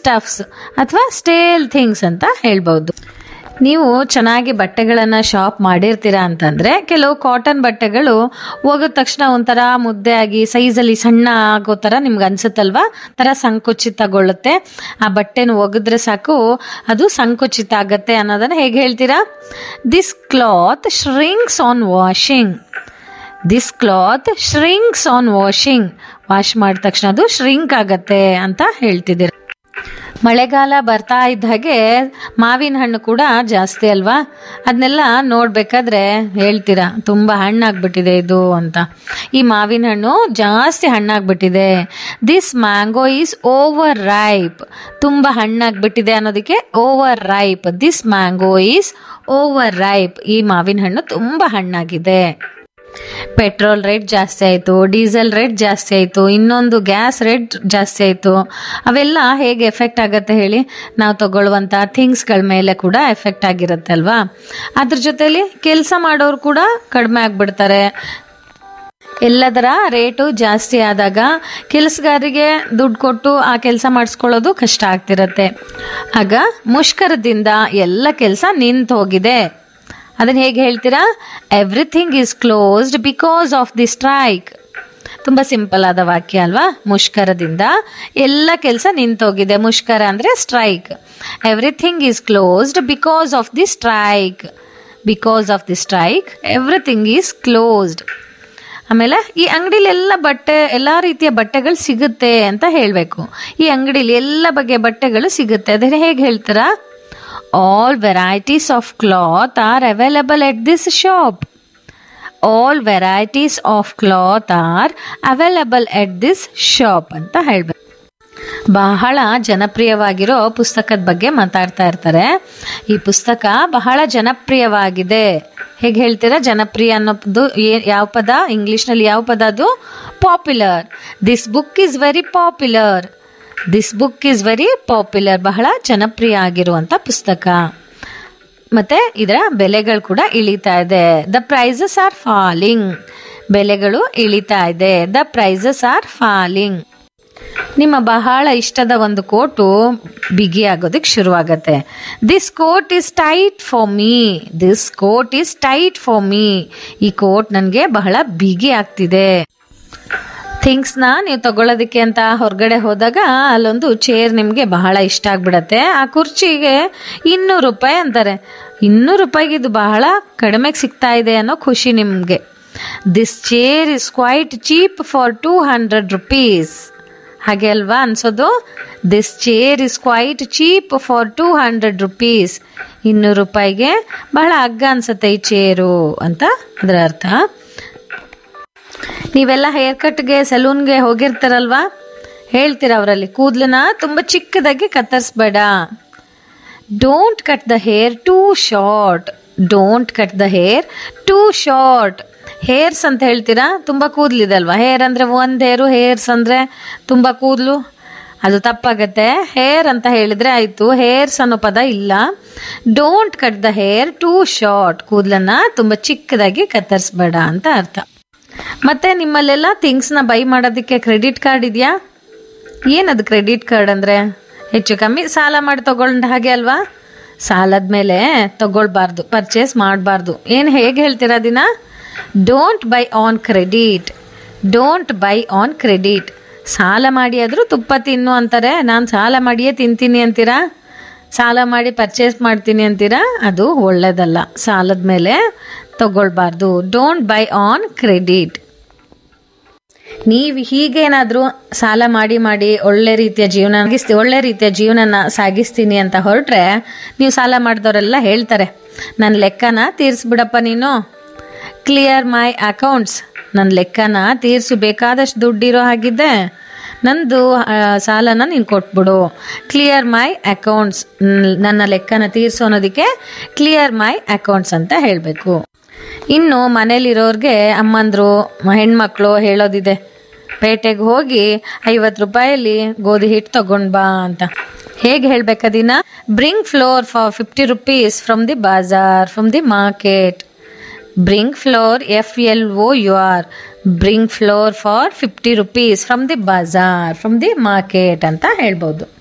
stuffs ಅಥವಾ stale things ಅಂತ ಹೇಳ್ಬೋದು ನೀವು ಚೆನ್ನಾಗಿ ಬಟ್ಟೆಗಳನ್ನು ಶಾಪ್ ಮಾಡಿರ್ತೀರಾ ಅಂತಂದರೆ ಕೆಲವು ಕಾಟನ್ ಬಟ್ಟೆಗಳು ಹೋಗಿದ ತಕ್ಷಣ ಒಂಥರ ಮುದ್ದೆ ಆಗಿ ಸೈಜಲ್ಲಿ ಸಣ್ಣ ಆಗೋ ಥರ ನಿಮ್ಗೆ ಅನ್ಸುತ್ತಲ್ವಾ ಥರ ಸಂಕುಚಿತಗೊಳ್ಳುತ್ತೆ ಆ ಬಟ್ಟೆನ ಒಗೆದ್ರೆ ಸಾಕು ಅದು ಸಂಕುಚಿತ ಆಗತ್ತೆ ಅನ್ನೋದನ್ನು ಹೇಗೆ ಹೇಳ್ತೀರಾ this cloth shrinks on washing this cloth shrinks on washing wash ಮಾಡಿದ ತಕ್ಷಣ ಅದು ಶ್ರಿಂಕ್ ಆಗತ್ತೆ ಅಂತ ಹೇಳ್ತಿದ್ದೀರ ಮಳೆಗಾಲ ಬರ್ತಾ ಇದ್ದ ಹಾಗೆ ಮಾವಿನ ಹಣ್ಣು ಕೂಡ ಜಾಸ್ತಿ ಅಲ್ವಾ ಅದನ್ನೆಲ್ಲ ನೋಡ್ಬೇಕಾದ್ರೆ ಹೇಳ್ತೀರಾ ತುಂಬ ಹಣ್ಣಾಗ್ಬಿಟ್ಟಿದೆ ಇದು ಅಂತ ಈ ಮಾವಿನ ಹಣ್ಣು ಜಾಸ್ತಿ ಹಣ್ಣಾಗ್ಬಿಟ್ಟಿದೆ this mango is over ripe ತುಂಬ ಹಣ್ಣಾಗ್ಬಿಟ್ಟಿದೆ ಅನ್ನೋದಕ್ಕೆ over ripe this mango is over ripe ಈ ಮಾವಿನ ಹಣ್ಣು ತುಂಬ ಹಣ್ಣಾಗಿದೆ ಪೆಟ್ರೋಲ್ ರೇಟ್ ಜಾಸ್ತಿ ಆಯಿತು ಡೀಸೆಲ್ ರೇಟ್ ಜಾಸ್ತಿ ಆಯಿತು ಇನ್ನೊಂದು ಗ್ಯಾಸ್ ರೇಟ್ ಜಾಸ್ತಿ ಆಯಿತು ಅವೆಲ್ಲ ಹೇಗೆ ಎಫೆಕ್ಟ್ ಆಗುತ್ತೆ ಹೇಳಿ ನಾವು ತಗೊಳ್ಳುವಂಥ ಥಿಂಗ್ಸ್ಗಳ ಮೇಲೆ ಕೂಡ ಎಫೆಕ್ಟ್ ಆಗಿರುತ್ತೆ ಅಲ್ವಾ ಅದ್ರ ಜೊತೆಲಿ ಕೆಲಸ ಮಾಡೋರು ಕೂಡ ಕಡಿಮೆ ಆಗಿಬಿಡ್ತಾರೆ ಎಲ್ಲದರ ರೇಟು ಜಾಸ್ತಿ ಆದಾಗ ಕೆಲಸಗಾರರಿಗೆ ದುಡ್ಡು ಕೊಟ್ಟು ಆ ಕೆಲಸ ಮಾಡಿಸ್ಕೊಳ್ಳೋದು ಕಷ್ಟ ಆಗ್ತಿರತ್ತೆ ಆಗ ಮುಷ್ಕರದಿಂದ ಎಲ್ಲ ಕೆಲಸ ನಿಂತು ಹೋಗಿದೆ ಅದನ್ನ ಹೇಗೆ ಹೇಳ್ತೀರಾ everything is closed because of the strike ತುಂಬ ಸಿಂಪಲ್ ಆದ ವಾಕ್ಯ ಅಲ್ವಾ ಮುಷ್ಕರದಿಂದ ಎಲ್ಲ ಕೆಲಸ ನಿಂತೋಗಿದೆ ಮುಷ್ಕರ ಅಂದರೆ strike everything is closed because of the strike because of the strike everything is closed ಆಮೇಲೆ ಈ ಅಂಗಡಿಲಿ ಎಲ್ಲ ಬಟ್ಟೆ ಎಲ್ಲ ರೀತಿಯ ಬಟ್ಟೆಗಳು ಸಿಗುತ್ತೆ ಅಂತ ಹೇಳಬೇಕು ಈ ಅಂಗಡಿಲಿ ಎಲ್ಲ ಬಗೆಯ ಬಟ್ಟೆಗಳು ಸಿಗುತ್ತೆ ಅದನ್ನ ಹೇಗೆ ಹೇಳ್ತಾರಾ all varieties of cloth are available at this shop all varieties of cloth are available at this shop ಅಂತ ಹೇಳ್ಬೇಕು ಬಹಳ ಜನಪ್ರಿಯವಾಗಿರೋ ಪುಸ್ತಕದ ಬಗ್ಗೆ ಮಾತಾಡ್ತಾ ಇರ್ತಾರೆ ಈ ಪುಸ್ತಕ ಬಹಳ ಜನಪ್ರಿಯವಾಗಿದೆ ಹೇಗೆ ಹೇಳ್ತೀರಾ ಜನಪ್ರಿಯ ಅನ್ನೋದು ಏ- ಯಾವ ಪದ ಇಂಗ್ಲಿಷ್ನಲ್ಲಿ ಯಾವ ಪದ ಅದು popular this book is very popular this book is very popular ಬಹಳ ಜನಪ್ರಿಯ ಆಗಿರುವಂಥ ಪುಸ್ತಕ ಮತ್ತೆ ಇದರ ಬೆಲೆಗಳು ಕೂಡ ಇಳಿತಾ ಇದೆ ದ ಪ್ರೈಸಸ್ ಆರ್ ಫಾಲಿಂಗ್ ಬೆಲೆಗಳು ಇಳಿತಾ ಇದೆ ದ ಪ್ರೈಸಸ್ ಆರ್ ಫಾಲಿಂಗ್ ನಿಮ್ಮ ಬಹಳ ಇಷ್ಟದ ಒಂದು ಕೋಟು ಬಿಗಿ ಆಗೋದಕ್ಕೆ ಶುರುವಾಗತ್ತೆ this coat is tight for me this coat is tight for me ಈ ಕೋಟ್ ನನಗೆ ಬಹಳ ಬಿಗಿ ಆಗ್ತಿದೆ ಥಿಂಗ್ಸ್ನ ನೀವು ತಗೊಳ್ಳೋದಕ್ಕೆ ಅಂತ ಹೊರಗಡೆ ಹೋದಾಗ ಅಲ್ಲೊಂದು ಚೇರ್ ನಿಮಗೆ ಬಹಳ ಇಷ್ಟ ಆಗ್ಬಿಡತ್ತೆ ಆ ಕುರ್ಚಿಗೆ ಇನ್ನೂರು ರೂಪಾಯಿ ಅಂತಾರೆ ಇನ್ನೂರು ರೂಪಾಯಿಗೆ ಇದು ಬಹಳ ಕಡಿಮೆಗೆ ಸಿಗ್ತಾ ಇದೆ ಅನ್ನೋ ಖುಷಿ ನಿಮಗೆ this chair is quite cheap for two hundred rupees ಹಾಗೆ ಅಲ್ವಾ ಅನ್ಸೋದು this chair is quite cheap for two hundred rupees ಇನ್ನೂರು ರೂಪಾಯಿಗೆ ಬಹಳ ಅಗ್ಗ ಅನ್ಸುತ್ತೆ ಈ ಚೇರು ಅಂತ ಅದರ ಅರ್ಥ ನೀವೆಲ್ಲ ಹೇರ್ ಕಟ್ಗೆ ಸಲೂನ್ಗೆ ಹೋಗಿರ್ತಾರಲ್ವಾ ಹೇಳ್ತೀರ ಅವರಲ್ಲಿ ಕೂದಲನ್ನ ತುಂಬ ಚಿಕ್ಕದಾಗಿ ಕತ್ತರಿಸ್ಬೇಡ don't cut the hair too short don't cut the hair too short hairs ಅಂತ ಹೇಳ್ತೀರಾ ತುಂಬ ಕೂದಲಿದೆ ಅಲ್ವಾ ಹೇರ್ ಅಂದರೆ ಒಂದು ಹೇರು ಹೇರ್ಸ್ ಅಂದರೆ ತುಂಬ ಕೂದಲು ಅದು ತಪ್ಪಾಗತ್ತೆ ಹೇರ್ ಅಂತ ಹೇಳಿದರೆ ಆಯಿತು ಹೇರ್ಸ್ ಅನ್ನೋ ಪದ ಇಲ್ಲ don't cut the hair too short ಕೂದಲನ್ನ ತುಂಬ ಚಿಕ್ಕದಾಗಿ ಕತ್ತರಿಸ್ಬೇಡ ಅಂತ ಅರ್ಥ ಮತ್ತೆ ನಿಮ್ಮಲ್ಲೆಲ್ಲ ಥಿಂಗ್ಸ್ನ ಬೈ ಮಾಡೋದಕ್ಕೆ ಕ್ರೆಡಿಟ್ ಕಾರ್ಡ್ ಇದೆಯಾ ಏನದು ಕ್ರೆಡಿಟ್ ಕಾರ್ಡ್ ಅಂದರೆ ಹೆಚ್ಚು ಕಮ್ಮಿ ಸಾಲ ಮಾಡಿ ತಗೊಂಡ ಹಾಗೆ ಅಲ್ವಾ ಸಾಲದ ಮೇಲೆ ತಗೊಳ್ಬಾರ್ದು ಪರ್ಚೇಸ್ ಮಾಡಬಾರ್ದು ಏನು ಹೇಗೆ ಹೇಳ್ತೀರಾ ದಿನ don't buy on credit don't buy on credit ಸಾಲ ಮಾಡಿ ಆದರೂ ತುಪ್ಪ ತಿನ್ನು ಅಂತಾರೆ ನಾನು ಸಾಲ ಮಾಡಿಯೇ ತಿಂತೀನಿ ಅಂತೀರಾ ಸಾಲ ಮಾಡಿ ಪರ್ಚೇಸ್ ಮಾಡ್ತೀನಿ ಅಂತೀರಾ ಅದು ಒಳ್ಳೇದಲ್ಲ ಸಾಲದ ಮೇಲೆ ತಗೊಳ್ಬಾರ್ದು ಡೋಂಟ್ ಬೈ ಆನ್ ಕ್ರೆಡಿಟ್ ನೀವು ಹೀಗೇನಾದರೂ ಸಾಲ ಮಾಡಿ ಮಾಡಿ ಒಳ್ಳೆ ರೀತಿಯ ಜೀವನ ಸಾಗಿಸ್ತಿ ಒಳ್ಳೆ ರೀತಿಯ ಜೀವನನ ಸಾಗಿಸ್ತೀನಿ ಅಂತ ಹೊರಟ್ರೆ ನೀವು ಸಾಲ ಮಾಡಿದವರೆಲ್ಲ ಹೇಳ್ತಾರೆ ನನ್ನ ಲೆಕ್ಕನ ತೀರಿಸ್ಬಿಡಪ್ಪ ನೀನು ಕ್ಲಿಯರ್ ಮೈ ಅಕೌಂಟ್ಸ್ ನನ್ನ ಲೆಕ್ಕನ ತೀರಿಸು ಬೇಕಾದಷ್ಟು ದುಡ್ಡಿರೋ ಹಾಗಿದ್ದೆ ನಂದು ಆ, ಸಾಲನ ನೀನು ಕೊಟ್ಬಿಡು ಕ್ಲಿಯರ್ ಮೈ ಅಕೌಂಟ್ಸ್ ನನ್ನ ಲೆಕ್ಕನ ತೀರಿಸು ಅನ್ನೋದಕ್ಕೆ ಕ್ಲಿಯರ್ ಮೈ ಅಕೌಂಟ್ಸ್ ಅಂತ ಹೇಳಬೇಕು ಇನ್ನು ಮನೇಲಿರೋರ್ಗೆ ಅಮ್ಮಂದ್ರು ಮ- ಹೆಣ್ಮಕ್ಳು ಹೇಳೋದಿದೆ ಪೇಟೆಗೆ ಹೋಗಿ ಐವತ್ತು ರೂಪಾಯಲ್ಲಿ ಗೋಧಿ ಹಿಟ್ಟು ತಗೊಂಡ್ ಬಾ ಅಂತ ಹೇಗೆ ಹೇಳ್ಬೇಕದಿನ bring flour for fifty rupees from the bazaar from the market bring flour F L O U R bring flour for fifty rupees from the bazaar from the market ಅಂತ ಹೇಳ್ಬೋದು